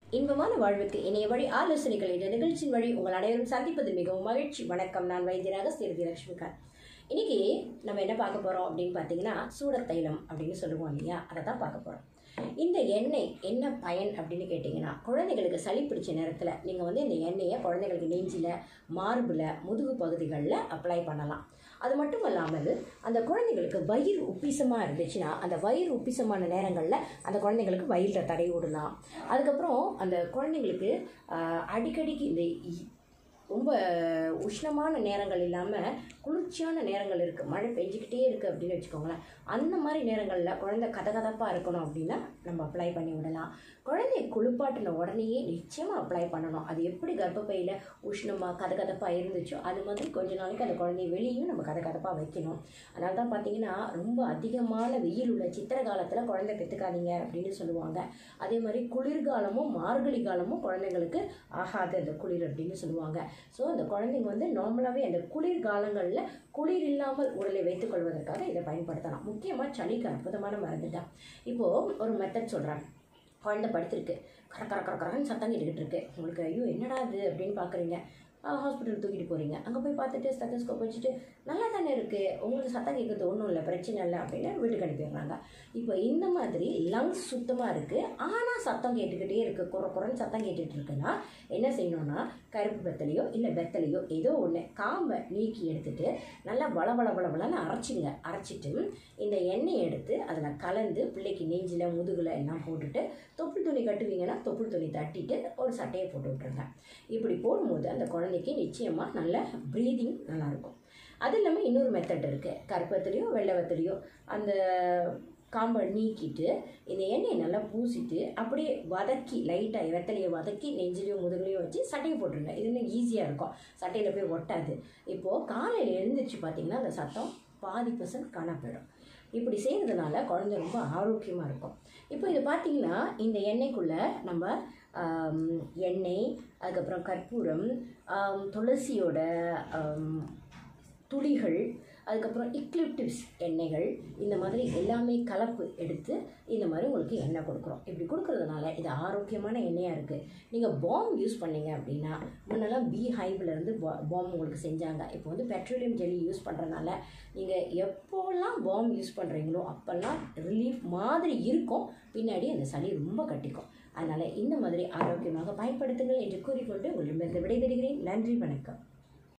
இன்பமான வாழ்வுக்கு இணைய வழி ஆலோசனைகள் என்ற நிகழ்ச்சியின் வழி உங்கள் அனைவரும் சந்திப்பது மிகவும் மகிழ்ச்சி வணக்கம் நான் வைத்தியராக ஸ்ரீரதி லட்சுமிகாந்த் இன்னைக்கு நம்ம என்ன பார்க்க போகிறோம் அப்படின்னு பார்த்தீங்கன்னா சூடத்தைலம் அப்படின்னு சொல்லுவோம் இல்லையா அதை தான் பார்க்க போகிறோம் இந்த எண்ணெய் என்ன பயன் அப்படின்னு கேட்டிங்கன்னா குழந்தைகளுக்கு சளி பிடிச்ச நேரத்தில் நீங்கள் வந்து இந்த எண்ணெயை குழந்தைகளுக்கு நெஞ்சில் மார்பில் முதுகு பகுதிகளில் அப்ளை பண்ணலாம் அது மட்டும் இல்லாமல் அந்த குழந்தைங்களுக்கு வயிறு உப்பிசமாக இருந்துச்சுன்னா அந்த வயிறு உப்பிசமான நேரங்களில் அந்த குழந்தைங்களுக்கு வயிறில் தடவி விடலாம் அதுக்கப்புறம் அந்த குழந்தைங்களுக்கு ஆஹ், அடிக்கடிக்கு இந்த இ- ரொம்ப உஷ்ணமான நேரங்கள் இல்லாமல் குளிர்ச்சியான நேரங்கள் இருக்குது மழை பெஞ்சிக்கிட்டே இருக்குது அப்படின்னு வச்சுக்கோங்களேன் அந்த மாதிரி நேரங்களில் குழந்தை கதகதப்பாக இருக்கணும் அப்படின்னா நம்ம அப்ளை பண்ணி விடலாம் குழந்தைய குளிப்பாட்டின உடனேயே நிச்சயமாக அப்ளை பண்ணணும் அது எப்படி கர்ப்பப்பையில் உஷ்ணமாக கதகதப்பாக இருந்துச்சோ அது மாதிரி கொஞ்ச நாளைக்கு அந்த குழந்தைய வெளியும் நம்ம கதகதப்பாக வைக்கணும் அதனால தான் பார்த்தீங்கன்னா ரொம்ப அதிகமான வெயில் உள்ள சித்திரை காலத்தில் குழந்தை பெற்றுக்காதீங்க அப்படின்னு சொல்லுவாங்க அதே மாதிரி குளிர்காலமும் மார்கழி காலமும் குழந்தைங்களுக்கு ஆகாது அந்த குளிர் அப்படின்னு சொல்லுவாங்க ஸோ அந்த குழந்தைங்க வந்து நார்மலாகவே அந்த குளிர் காலங்களில் குளிர் இல்லாமல் உடலை வைத்துக் கொள்வதற்காக இதை பயன்படுத்தலாம் முக்கியமாக சளிக்கு அற்புதமான மருந்து தான் இப்போது ஒரு மெத்தட் சொல்கிறேன் குழந்தை படுத்திருக்கு கர கர கர கரன்னு சத்தம் கேட்டுக்கிட்டு இருக்கு உங்களுக்கு ஐயோ என்னடா இது அப்படின்னு பார்க்குறீங்க ஹாஸ்பிட்டல் தூக்கிட்டு போகிறீங்க அங்கே போய் பார்த்துட்டு ஸ்டெத்தஸ்கோப் வச்சுட்டு நல்லா தானே இருக்குது உங்களுக்கு சத்தம் கேட்குறது ஒன்றும் இல்லை பிரச்சனை இல்லை அப்படின்னு வீட்டுக்கு அனுப்பிடுறாங்க இப்போ இந்த மாதிரி லங்ஸ் சுத்தமாக இருக்குது ஆனால் சத்தம் கேட்டுக்கிட்டே இருக்குது குறை குறைன்னு சத்தம் கேட்டுட்டு இருக்குன்னா என்ன செய்யணும்னா கருப்பு வெத்தலையோ இல்லை வெத்தலையோ ஏதோ ஒன்று காம்பை நீக்கி எடுத்துட்டு நல்லா வள வள வள வளன்னு அரைச்சிங்க அரைச்சிட்டு இந்த எண்ணெயை எடுத்து அதில் கலந்து பிள்ளைக்கு நெஞ்சில் முதுகில் எல்லாம் போட்டுட்டு தொப்புள் துணி கட்டுவீங்கன்னா தொப்புள் துணி தட்டிட்டு ஒரு சட்டையை போட்டு விட்ருங்க இப்படி போடும்போது அந்த குழந்தைக்கு நிச்சயமாக நல்ல ப்ரீதிங் நல்லாயிருக்கும் அது இல்லாமல் இன்னொரு மெத்தட் இருக்குது கருப்பத்திலையோ வெள்ளவத்திலையோ அந்த காம்பை நீக்கிட்டு இந்த எண்ணெயை நல்லா பூசிட்டு அப்படியே வதக்கி லைட்டாக வெத்தலையை வதக்கி நெஞ்சிலையும் முதுகுலையும் வச்சு சட்டையை போட்டுருங்க இது இன்னும் ஈஸியாக இருக்கும் சட்டையில் போய் ஒட்டாது இப்போது காலையில் எழுந்திரிச்சு பார்த்தீங்கன்னா அந்த சத்தம் பாதி பர்சன்ட் காணாம போயிடும் இப்படி செய்கிறதுனால குழந்தை ரொம்ப ஆரோக்கியமாக இருக்கும் இப்போ இது பார்த்தீங்கன்னா இந்த எண்ணெய்க்குள்ளே நம்ம ஆம், எண்ணெய் அதுக்கப்புறம் கற்பூரம் ஆம், துளசியோட ஆம், துளிகள் அதுக்கப்புறம் இக்லிப்டிவ்ஸ் எண்ணெய்கள் இந்த மாதிரி எல்லாமே கலப்பு எடுத்து இந்த மாதிரி உங்களுக்கு எண்ணெய் கொடுக்குறோம் இப்படி கொடுக்கறதுனால இது ஆரோக்கியமான எண்ணெயாக இருக்குது நீங்கள் பாம் யூஸ் பண்ணீங்க அப்படின்னா முன்னெல்லாம் பி ஹைவ்லேருந்து பாம் உங்களுக்கு செஞ்சாங்க இப்போ வந்து பெட்ரோலியம் ஜெல்லி யூஸ் பண்ணுறதுனால நீங்கள் எப்போல்லாம் பாம் யூஸ் பண்ணுறீங்களோ அப்போல்லாம் ரிலீஃப் மாதிரி இருக்கும் பின்னாடி அந்த சளி ரொம்ப கட்டிக்கும் அதனால் இந்த மாதிரி ஆரோக்கியமாக பயன்படுத்துங்கள் என்று கூறிக்கொண்டு உங்களிடமிருந்து விடைபெறுகிறேன் நன்றி வணக்கம்